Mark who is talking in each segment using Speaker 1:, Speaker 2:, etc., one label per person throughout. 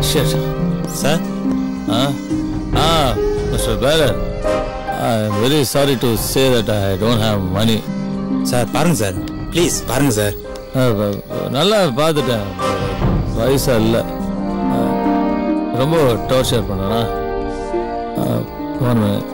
Speaker 1: shit.
Speaker 2: Sir
Speaker 1: Huh? Ah, Mr. Beller. I'm very sorry to say that I don't have money.
Speaker 2: Sir பாருங்க sir please பாருங்க sir
Speaker 1: Uh, uh, நல்லா பார்த்துட்டேன் வயசா இல்லை ரொம்ப torture பண்ணனா ஒன் மினிட்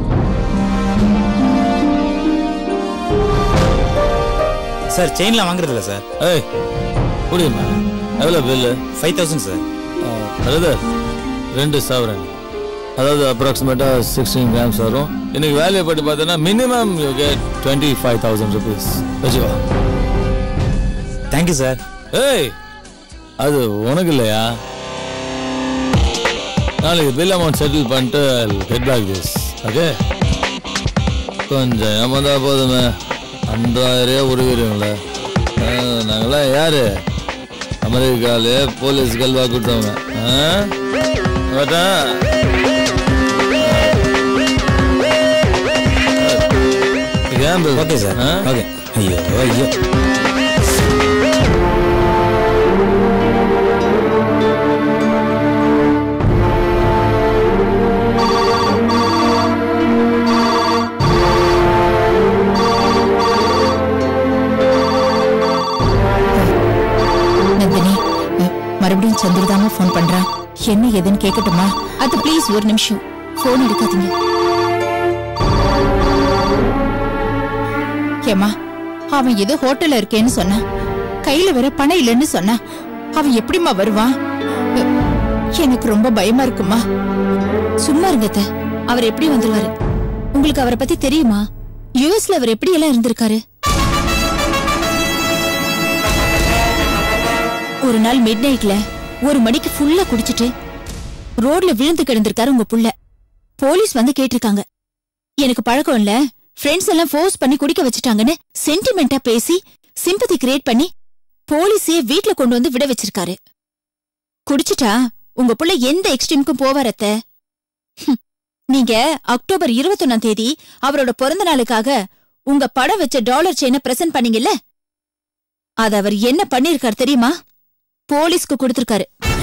Speaker 2: சார் செயின்லாம் வாங்குறது இல்லை சார்
Speaker 1: ஏய் புரியுமா எவ்வளோ bill
Speaker 2: five thousand sir
Speaker 1: brother ரெண்டு சவரன் அதாவது அப்ராக்சிமேட்டாக சிக்ஸ்டீன் கிராம்ஸ் வரும் இன்னைக்கு வேல்யூ படி பார்த்தோன்னா minimum you get twenty five thousand rupees வச்சுக்கோ
Speaker 2: தேங்க்யூ சார்
Speaker 1: ஏய் அது உனக்கு இல்லையா நாளைக்கு பில் அமௌண்ட் செட்டில் பண்ணிட்டு கெட் பேக் திஸ் ஓகே கொஞ்சம் ஏமாந்தா போதுமே அன்றாயிரம் உருவிடுங்களே நாங்களாம் யாரு அமெரிக்காலே போலீஸ் கல்வா கொடுத்தவங்க ஆ? வரட்டா? Gamble.
Speaker 2: ஓகே சார்
Speaker 1: ஆ?
Speaker 2: ஓகே ஐயோ ஐயோ
Speaker 3: நந்தினி அஹ், மறுபடியும் சந்திரதாமா ஃபோன் பண்றான் என்ன ஏதுன்னு கேட்கட்டுமா அது ப்ளீஸ் ஒரு நிமிஷம் ஃபோன் எடுக்காதீங்க ஏமா அவன் ஏதோ ஹோட்டல்ல இருக்கேன்னு சொன்னான் கையில வேற பணம் இல்லைன்னு சொன்னான் அவன் எப்படிம்மா வருவான் அஹ், எனக்கு ரொம்ப பயமா இருக்குமா சும்மா இருங்க அத்தை. அவர் எப்படி வந்துருவாரு உங்களுக்கு அவரை பத்தி தெரியுமா யுஎஸ்ல அவர் எப்படி எல்லாம் இருந்திருக்காரு ஒரு நாள் மிட் நைட்ல ஒரு மணிக்கு ஃபுல்லா குடிச்சிட்டு ரோட்ல விழுந்து கிடந்திருக்காரு உங்க புள்ள போலீஸ் வந்து கேட்டிருக்காங்க எனக்கு பழக்கம் இல்ல ஃப்ரெண்ட்ஸ் எல்லாம் ஃபோர்ஸ் பண்ணி குடிக்க வச்சுட்டாங்கன்னு சென்டிமெண்டா பேசி சிம்பதி கிரியேட் பண்ணி போலீஸையே வீட்ல கொண்டு வந்து விட வச்சிருக்காரு குடிச்சிட்டா உங்க புள்ள எந்த எக்ஸ்ட்ரீமுக்கும் போவாரத்த நீங்க அக்டோபர் இருபத்தொன்னாம் தேதி அவரோட பிறந்த நாளுக்காக உங்க படம் வச்ச டாலர் செயினை பிரசன்ட் பண்ணீங்கல்ல அத அவர் என்ன பண்ணிருக்காரு தெரியுமா போலீஸ்க்கு கொடுத்திருக்காரு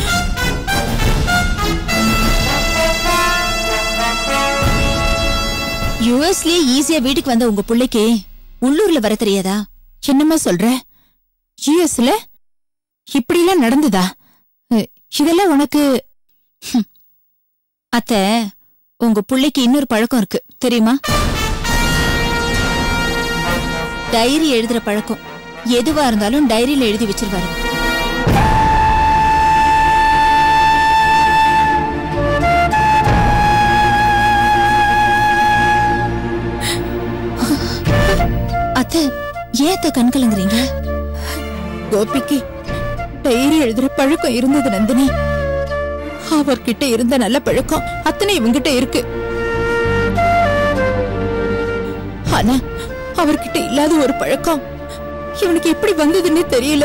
Speaker 3: யுஎஸ்லயே ஈஸியா வீட்டுக்கு வந்த உங்க புள்ளைக்கு உள்ளூர்ல வர தெரியாதா என்னம்மா சொல்ற யுஎஸ்ல இப்படிலாம் நடந்ததா அஹ், இதெல்லாம் உனக்கு ஹம். அத்த உங்க புள்ளைக்கு இன்னொரு பழக்கம் இருக்கு தெரியுமா டைரி எழுதுற பழக்கம் எதுவா இருந்தாலும் டைரியில எழுதி வச்சிருவாரு அத்தை ஏன் அத்தை கண் கலங்குறீங்க கோபிக்கு டைரி எழுதுற பழக்கம் இருந்தது நந்தினி அவர்கிட்ட இருந்த நல்ல பழக்கம் அத்தனை இவங்கிட்ட இருக்கு ஆனா அவர்கிட்ட இல்லாத ஒரு பழக்கம் இவனுக்கு எப்படி வந்ததுன்னே தெரியல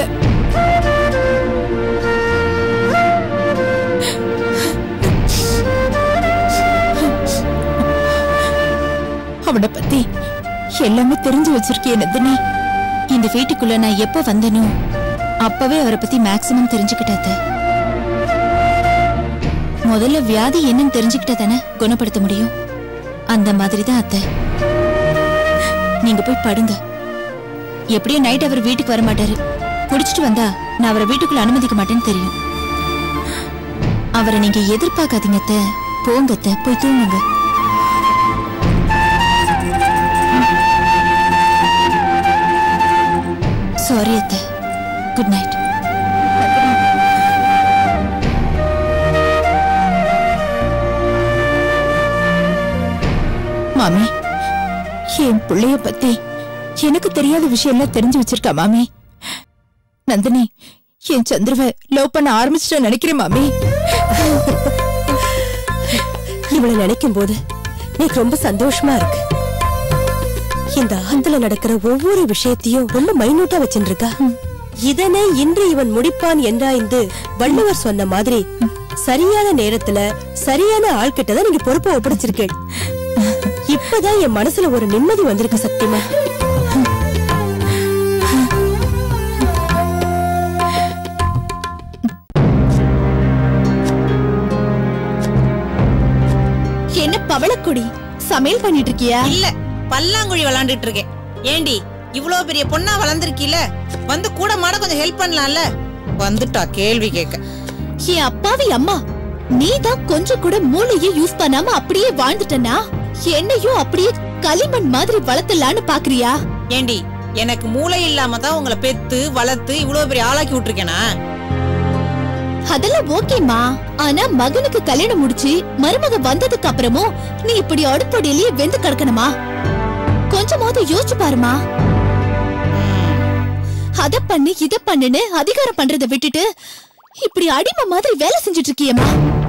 Speaker 3: அவனை பத்தி எல்லாமே தெரிஞ்சு வச்சிருக்கிய நந்தினி இந்த வீட்டுக்குள்ள நான் எப்ப வந்தனோ அப்பவே அவரை பத்தி மேக்சிமம் தெரிஞ்சுக்கிட்டாத்த முதல்ல வியாதி என்னன்னு தெரிஞ்சுக்கிட்டா தானே குணப்படுத்த முடியும் அந்த மாதிரி தான் அத்தை நீங்க போய் படுங்க எப்படியும் நைட் அவர் வீட்டுக்கு வர மாட்டாரு குடிச்சிட்டு வந்தா நான் அவரை வீட்டுக்குள்ள அனுமதிக்க மாட்டேன்னு தெரியும் அவரை நீங்க எதிர்பார்க்காதீங்க அத்தை போங்க அத்தை போய் தூங்குங்க சாரி அத்தை குட் நைட் மாமி என் பிள்ளைய பத்தி எனக்கு தெரியாத விஷயம் எல்லாம் தெரிஞ்சு வச்சிருக்கா மாமி நந்தினி என் சந்திரவ லவ் பண்ண ஆரம்பிச்சிட்ட நினைக்கிறேன் மாமி
Speaker 4: இவளை நினைக்கும் போது எனக்கு ரொம்ப சந்தோஷமா இருக்கு இந்த ஆத்துல நடக்கிற ஒவ்வொரு விஷயத்தையும் ரொம்ப மைனூட்டா வச்சுருக்கா இதனை இன்று இவன் முடிப்பான் என்றாய்ந்து வள்ளுவர் சொன்ன மாதிரி சரியான நேரத்துல சரியான ஆள்கிட்ட தான் நீங்க பொறுப்பை ஒப்படைச்சிருக்கேன் இப்பதான் என் மனசுல ஒரு நிம்மதி வந்திருக்கு சத்தியமா
Speaker 3: கொடி சமையல் பண்ணிட்டு இருக்கியா
Speaker 5: இல்ல பல்லாங்குழி விளையாண்டுட்டு இருக்கேன் ஏண்டி இவ்ளோ பெரிய பொண்ணா வளர்ந்துருக்கீல வந்து கூட மாட கொஞ்சம் ஹெல்ப் பண்ணலாம்ல வந்துட்டா கேள்வி கேட்க
Speaker 3: என் அப்பாவி அம்மா நீ தான் கொஞ்சம் கூட மூளையை யூஸ் பண்ணாம அப்படியே வாழ்ந்துட்டனா என்னையும் அப்படியே களிமண் மாதிரி வளர்த்தலான்னு பாக்குறியா
Speaker 5: ஏண்டி எனக்கு மூளை இல்லாம தான் உங்களை பெத்து வளர்த்து இவ்ளோ பெரிய ஆளாக்கி விட்டுருக்கேனா
Speaker 3: அதெல்லாம் ஓகேமா ஆனா மகனுக்கு கல்யாணம் முடிச்சு மருமக வந்ததுக்கு அப்புறமும் நீ இப்படி அடுப்படியிலேயே வெந்து கிடக்கணுமா கொஞ்சமாவது யோசிச்சு பாருமா அத பண்ணு இத பண்ணுன்னு அதிகாரம் பண்றத விட்டுட்டு இப்படி அடிமை மாதிரி வேலை செஞ்சுட்டு இருக்கியேம்மா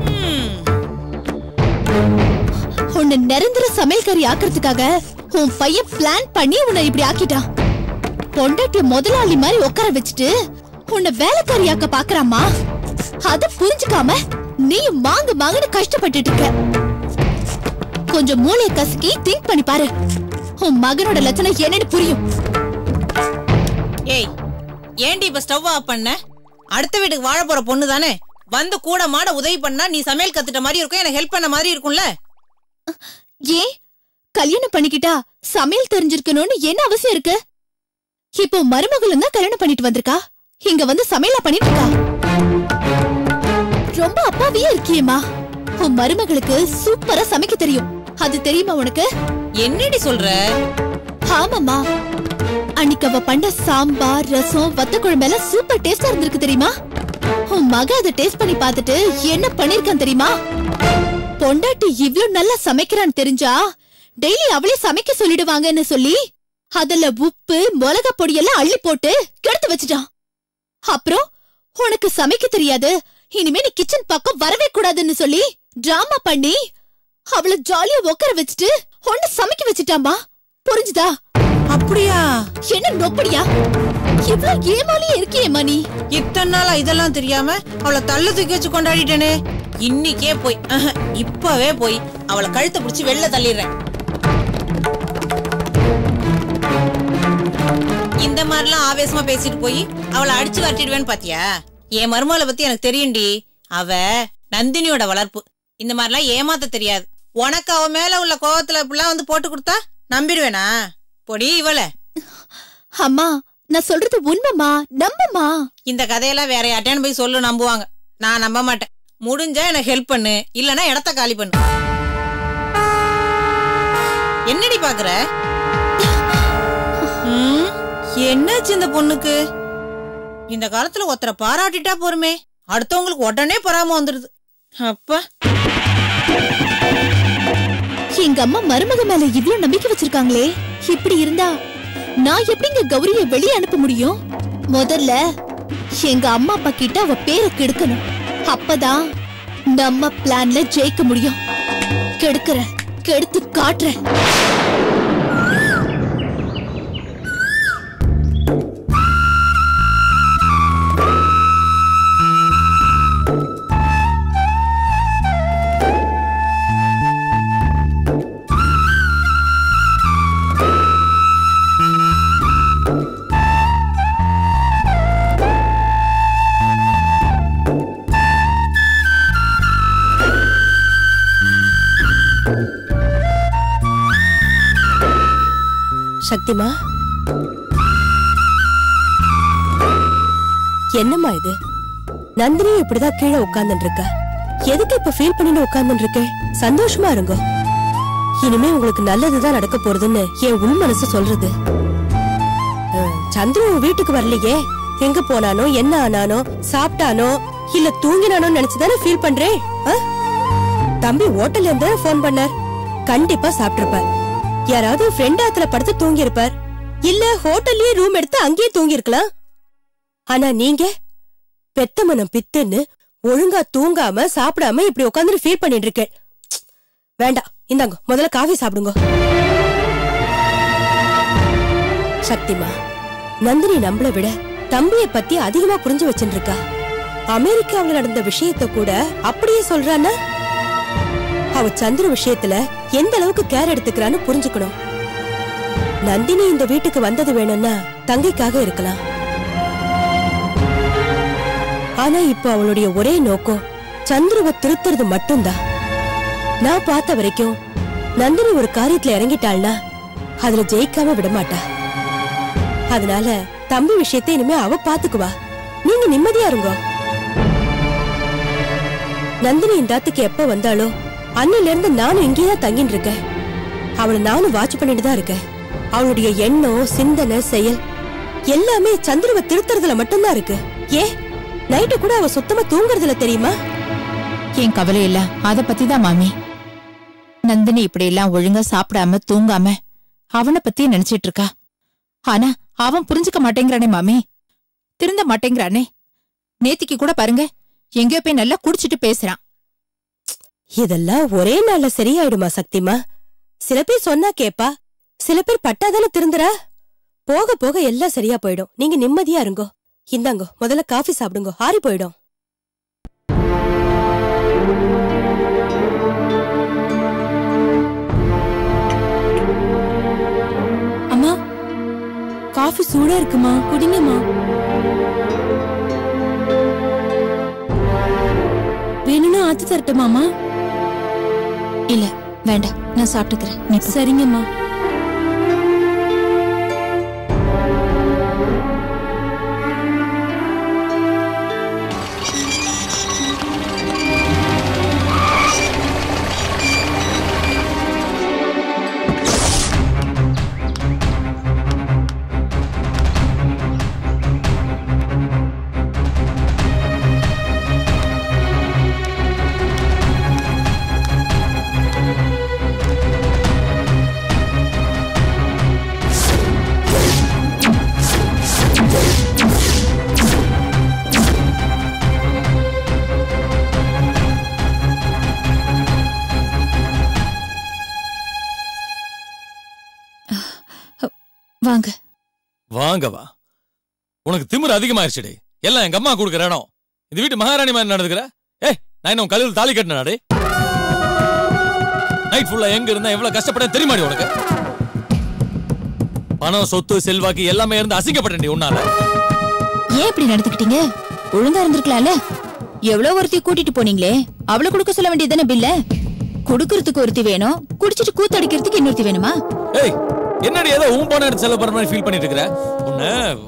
Speaker 3: உன்னை நிரந்தர சமையல்காரி ஆக்குறதுக்காக உன் பையன் பிளான் பண்ணி உன்னை இப்படி ஆக்கிட்டான் பொண்டாட்டிய முதலாளி மாதிரி உட்கார வச்சுட்டு உன்னை வேலைக்காரியாக்க பாக்குறாமா அத புரிஞ்சுக்காம நீயும் மாங்கு மாங்குன்னு கஷ்டப்பட்டுட்டு இருக்க கொஞ்சம் மூளைய கசக்கி திங்க் பண்ணி பாரு உன் மகனோட லட்சணம் என்னன்னு புரியும்
Speaker 5: ஏய் ஏண்டி இப்ப ஸ்டவ் ஆஃப் பண்ண அடுத்த வீட்டுக்கு வாழ போற பொண்ணு தானே வந்து கூட மாட உதவி பண்ணா நீ சமையல் கத்துட்ட மாதிரி இருக்கும் எனக்கு ஹெல்ப் பண்ண மாதிரி இருக்கும்ல
Speaker 3: ஏன் கல்யாணம் பண்ணிக்கிட்டா சமையல் தெரிஞ்சிருக்கணும்னு என்ன அவசியம் இருக்கு இப்போ மருமகளும் தான் கல்யாணம் பண்ணிட்டு வந்திருக்கா இங்க வந்து சமையலா பண்ணிட்டு இருக்கா ரொம்ப அப்பாவியா இருக்கியேம்மா உன் மருமகளுக்கு சூப்பரா சமைக்க தெரியும் அது தெரியுமா உனக்கு
Speaker 5: என்னடி சொல்ற
Speaker 3: ஆமாம்மா அன்னைக்கு அவ பண்ண சாம்பார் ரசம் வத்த குழம்பெல்லாம் சூப்பர் டேஸ்டா இருந்திருக்கு தெரியுமா உன் மக அதை டேஸ்ட் பண்ணி பார்த்துட்டு என்ன பண்ணிருக்கான் தெரியுமா பொண்டாட்டி இவ்ளோ நல்லா சமைக்கிறான்னு தெரிஞ்சா டெய்லி அவளே சமைக்க சொல்லிடுவாங்கன்னு சொல்லி அதுல உப்பு மிளகா பொடியெல்லாம் அள்ளி போட்டு கெடுத்து வச்சுட்டான் அப்புறம் உனக்கு சமைக்க தெரியாது இனிமே நீ கிச்சன் பக்கம் வரவே கூடாதுன்னு சொல்லி டிராமா பண்ணி அவள ஜாலியா உட்கார வச்சுட்டு உன்னை சமைக்க வச்சுட்டாமா புரிஞ்சுதா
Speaker 5: அப்படியா
Speaker 3: என்ன நொப்படியா இவ்ளோ ஏமாலியே இருக்கியேம்மா நீ
Speaker 5: இத்தனை நாளா இதெல்லாம் தெரியாம அவளை தள்ள தூக்கி வச்சு கொண்டாடிட்டேனே இன்னிக்கே போய் அஹ், இப்பவே போய் அவளை கழுத்தை பிடிச்சி வெளில தள்ளிடுறேன் இந்த மாதிரிலாம் ஆவேசமா பேசிட்டு போய் அவளை அடிச்சு வரட்டிடுவேன்னு பாத்தியா என் மருமகளை பத்தி எனக்கு தெரியும்டி அவ நந்தினியோட வளர்ப்பு இந்த மாதிரிலாம் ஏமாத்த தெரியாது உனக்கு அவ மேல உள்ள கோவத்துல இப்படிலாம் வந்து போட்டு கொடுத்தா நம்பிடுவேனா பொடி இவளை
Speaker 3: அம்மா நான் சொல்றது உண்மைமா நம்புமா
Speaker 5: இந்த கதையெல்லாம் வேற யார்ட்டையானு போய் சொல்லு நம்புவாங்க நான் நம்ப மாட்டேன் முடிஞ்சா எனக்கு ஹெல்ப் பண்ணு இல்லனா இடத்த காலி பண்ணு என்னடி பாக்குற ம், என்னாச்சு இந்த பொண்ணுக்கு இந்த காலத்துல ஒருத்தரை பாராட்டிட்டா போருமே அடுத்தவங்களுக்கு உடனே பொறாம வந்துடுது அப்பா
Speaker 3: எங்க அம்மா மருமக மேல இவ்ளோ நம்பிக்கை வச்சிருக்காங்களே இப்படி இருந்தா நான் எப்படிங்க கௌரிய வெளியே அனுப்ப முடியும் முதல்ல எங்க அம்மா அப்பா கிட்ட அவ பேரை கெடுக்கணும் அப்பதான் நம்ம பிளான்ல ஜெயிக்க முடியும் கெடுக்கிறேன் கெடுத்து காட்டுறேன்
Speaker 4: சக்திமா என்னம்மா இது நந்தினியும் இப்படிதான் கீழே உட்கார்ந்துட்டு இருக்கா எதுக்கு இப்ப ஃபீல் பண்ணிட்டு உட்கார்ந்துட்டு இருக்க சந்தோஷமா இருங்க இனிமே உங்களுக்கு நல்லதுதான் நடக்க போறதுன்னு என் உள் மனசு சொல்றது அஹ், சந்துரு உன் வீட்டுக்கு வரலையே எங்க போனானோ என்ன ஆனானோ சாப்பிட்டானோ இல்ல தூங்கினானோ நினைச்சுதானே ஃபீல் பண்றேன் ஆ? தம்பி ஹோட்டல்ல இருந்து போன் பண்ணார் கண்டிப்பா சாப்பிட்டிருப்பார் யாராவது ஃப்ரெண்ட் ஆத்துல படுத்து தூங்கி இருப்பார் இல்ல ஹோட்டல்லயே ரூம் எடுத்து அங்கேயே தூங்கி இருக்கலாம் ஆனா நீங்க பெத்த மனம் பித்துன்னு ஒழுங்கா தூங்காம சாப்பிடாம இப்படி உட்கார்ந்து ஃபீல் பண்ணிட்டு இருக்கேன் வேண்டாம் இந்தாங்க முதல்ல காஃபி சாப்பிடுங்க சக்திமா நந்தினி நம்மள விட தம்பிய பத்தி அதிகமா புரிஞ்சு வச்சுட்டு இருக்கா அமெரிக்காவுல நடந்த விஷயத்த கூட அப்படியே சொல்றான்னா அவ சந்திர விஷயத்துல எந்த அளவுக்கு கேர் எடுத்துக்கிறான்னு புரிஞ்சுக்கணும் நந்தினி இந்த வீட்டுக்கு வந்தது வேணும்னா தங்கைக்காக இருக்கலாம் ஆனா இப்ப அவளுடைய ஒரே நோக்கம் சந்துருவ திருத்துறது மட்டும்தான் நான் பார்த்த வரைக்கும் நந்தினி ஒரு காரியத்துல இறங்கிட்டாள்னா அதுல ஜெயிக்காம விட மாட்டா அதனால தம்பி விஷயத்தை இனிமே அவ பாத்துக்குவா நீங்க நிம்மதியா இருங்கோ நந்தினி இந்த ஆத்துக்கு எப்ப வந்தாளோ அன்னில இருந்து நானும் இங்கேதான் தங்கிட்டு இருக்கேன் அவளை நானும் வாட்ச் பண்ணிட்டு தான் இருக்கேன் அவளுடைய எண்ணம் சிந்தனை செயல் எல்லாமே சந்திரவ திருத்துறதுல மட்டும்தான் இருக்கு ஏ நைட்டு கூட அவ சுத்தமா தூங்குறதுல தெரியுமா
Speaker 3: என் கவலை இல்ல அத பத்தி தான் மாமி நந்தினி இப்படி எல்லாம் ஒழுங்கா சாப்பிடாம தூங்காம அவனை பத்தியே நினைச்சிட்டு இருக்கா ஆனா அவன் புரிஞ்சுக்க மாட்டேங்கிறானே மாமி திருந்த மாட்டேங்கிறானே நேத்திக்கு கூட பாருங்க எங்கேயோ போய் நல்லா குடிச்சிட்டு பேசுறான்
Speaker 4: இதெல்லாம் ஒரே நாள்ல சரியாயிடுமா சக்திமா சில பேர் சொன்னா கேப்பா சில பேர் பட்டாதானே திருந்துறா போக போக எல்லாம் சரியா போயிடும் நீங்க நிம்மதியா இருங்கோ இந்தாங்கோ முதல்ல காஃபி சாப்பிடுங்க ஆறி போயிடும்
Speaker 3: அம்மா காஃபி சூடா இருக்குமா குடிங்கம்மா வேணும்னா ஆத்து தரட்டுமாமா இல்ல வேண்டாம் நான் சாப்பிட்டுக்கிறேன் நீ சரிங்கம்மா வாங்க
Speaker 1: வாங்க வா உனக்கு திமிரு அதிகமாயிருச்சுடே எல்லாம் எங்க அம்மா கொடுக்குற இடம் இந்த வீட்டு மகாராணி மாதிரி நடந்துக்கிற ஏய் நான் என்ன உன் கல்லில் தாலி கட்டினாடே நைட் ஃபுல்லா எங்க இருந்தா எவ்வளவு கஷ்டப்பட்டேன் தெரியுமாடி உனக்கு பணம் சொத்து செல்வாக்கு எல்லாமே இருந்து அசிங்கப்பட்டேன்டி உன்னால
Speaker 3: ஏன் இப்படி நடந்துக்கிட்டீங்க ஒழுங்கா இருந்திருக்கலாம்ல எவ்வளவு ஒருத்தி கூட்டிட்டு போனீங்களே அவளை கொடுக்க சொல்ல வேண்டியதுதானே பில்ல குடுக்கறதுக்கு ஒருத்தி வேணும் குடிச்சிட்டு கூத்தடிக்கிறதுக்கு இன்னொருத்தி வேணுமா
Speaker 1: ஏய் என்னடி ஏதோ உன் போன எடுத்து செலவு பண்ற மாதிரி ஃபீல் பண்ணிட்டு இருக்கிற உன்ன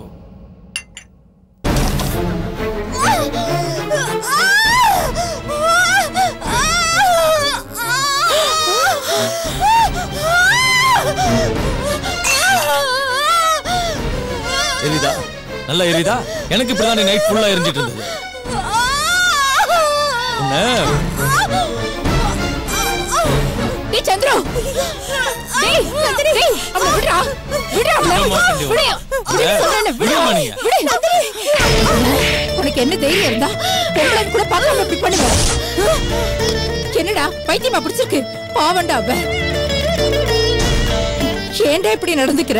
Speaker 1: எரிதா நல்லா எரிதா எனக்கு இப்படிதான் நீ நைட் ஃபுல்லா எரிஞ்சிட்டு இருந்தது உன்ன
Speaker 3: டேய் சந்திரு டேய் டேய் அவளை விடுடா விடுடா அவளை
Speaker 1: விட மாட்டேன்டி
Speaker 3: விடு
Speaker 1: உன்னை.
Speaker 3: விடு சொல்றேனே, விடு
Speaker 1: விடுமா நீங்க?
Speaker 3: விடு உனக்கு என்ன தைரியம் இருந்தா பொம்பளை கூட பார்க்காம இப்படி பண்ணுவ என்னடா பைத்தியமா பிடிச்சிருக்கு பாவண்டா அவ ஏன்டா இப்படி நடந்துக்கிற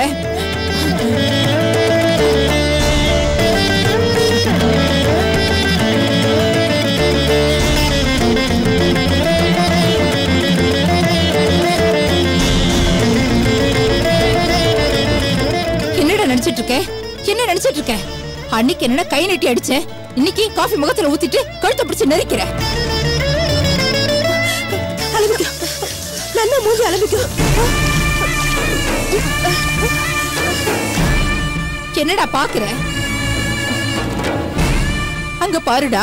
Speaker 3: என்னடா நினைச்சிட்டு இருக்க என்ன நினைச்சிட்டு இருக்க அன்னைக்கு என்னடா கை நட்டி அடிச்ச இன்னைக்கு காஃபி முகத்துல ஊத்திட்டு கழுத்தை பிடிச்சு நெரிக்கிற
Speaker 4: அலமிக்கோ நல்லா மூஞ்சி அலமிக்கோ
Speaker 3: என்னடா பாக்குற அங்க பாருடா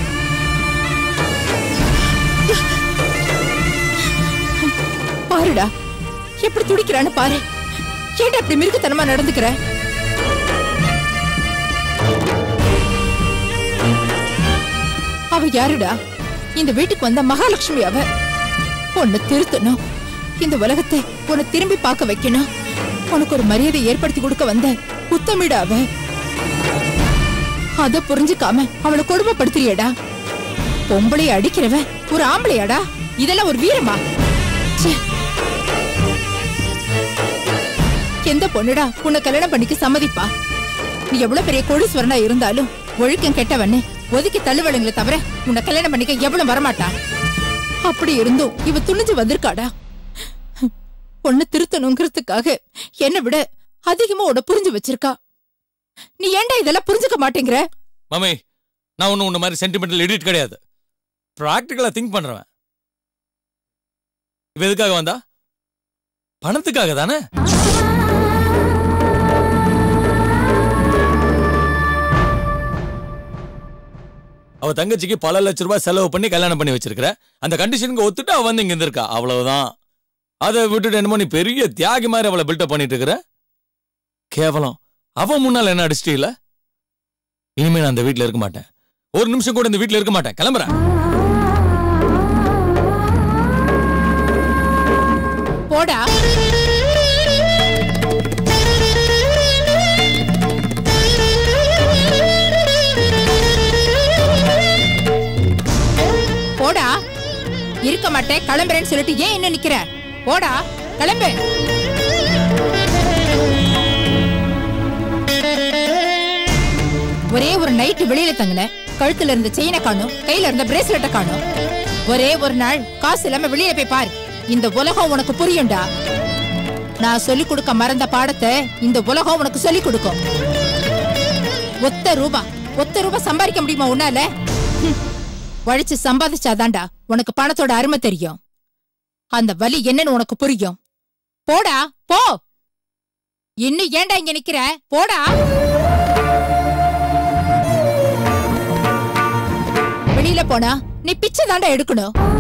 Speaker 3: பாருடா எப்படி துடிக்கிறான்னு பாரு ஏன்டா இப்படி மிருகத்தனமா நடந்துக்கிற அவ யாருடா இந்த வீட்டுக்கு வந்த மகாலட்சுமி அவ உன்னை திருத்தணும் இந்த உலகத்தை உன்னை திரும்பி பார்க்க வைக்கணும் உனக்கு ஒரு மரியாதை ஏற்படுத்தி கொடுக்க வந்த உத்தமிடா அவ அத புரிஞ்சுக்காம அவளை கொடுமைப்படுத்துறியடா பொம்பளைய அடிக்கிறவ ஒரு ஆம்பளையாடா இதெல்லாம் ஒரு வீரமா ச்சே. எந்த பொண்ணுடா உன்னை கல்யாணம் பண்ணிக்க சம்மதிப்பா நீ எவ்வளவு பெரிய கோடீஸ்வரனா இருந்தாலும் ஒழுக்கம் கெட்டவன்னு ஒதுக்கி தள்ளுவளுங்களை தவிர உன்னை கல்யாணம் பண்ணிக்க எவ்வளவு வரமாட்டா அப்படி இருந்தும் இவ துணிஞ்சு வந்திருக்காடா பொண்ணு திருத்தணுங்கிறதுக்காக என்னை விட அதிகமா உன்னை புரிஞ்சு வச்சிருக்கா நீ ஏன்டா இதெல்லாம் புரிஞ்சுக்க மாட்டேங்கிற
Speaker 1: மாமி நான் ஒன்னும் உன்ன மாதிரி சென்டிமெண்டல் எடிட் கிடையாது ப்ராக்டிக்கலா திங்க் பண்றவன் இவ எதுக்காக வந்தா பணத்துக்காக தானே அவ தங்கச்சிக்கு பல லட்ச ரூபாய் செலவு பண்ணி கல்யாணம் பண்ணி வச்சிருக்கிற அந்த கண்டிஷனுக்கு ஒத்துட்டு அவ வந்து இங்க இருந்திருக்கா அவ்வளவுதான் அதை விட்டுட்டு என்னமோ நீ பெரிய தியாகி மாதிரி அவளை பில்டப் பண்ணிட்டு இருக்கிற கேவலம் அவன் முன்னால என்ன அடிச்சிட்டீல இனிமே நான் அந்த வீட்ல இருக்க மாட்டேன் ஒரு நிமிஷம் கூட இந்த வீட்ல இருக்க மாட்டேன் கிளம்புறேன்
Speaker 3: போடா போடா இருக்க மாட்டேன் கிளம்புறேன்னு சொல்லிட்டு ஏன் இன்னும் நிக்கிற போடா கிளம்பு ஒரே ஒரு நைட்டு வெளியில தங்கினேன் கழுத்துல இருந்த செயினை காணும் கையில இருந்த பிரேஸ்லெட்டை காணும் ஒரே ஒரு நாள் காசு இல்லாம வெளியில போய் பாரு இந்த உலகம் உனக்கு புரியும்டா நான் சொல்லிக் கொடுக்க மறந்த பாடத்தை இந்த உலகம் உனக்கு சொல்லிக் கொடுக்கும் ஒத்த ரூபா ஒத்த ரூபா சம்பாதிக்க முடியுமா உன்னால ஹம். உழைச்சு சம்பாதிச்சாதான்டா உனக்கு பணத்தோட அருமை தெரியும் அந்த வலி என்னன்னு உனக்கு புரியும் போடா போ இன்னும் ஏன்டா இங்க நிக்கிற போடா வெளியில போனா நீ பிச்சை தாண்டா எடுக்கணும்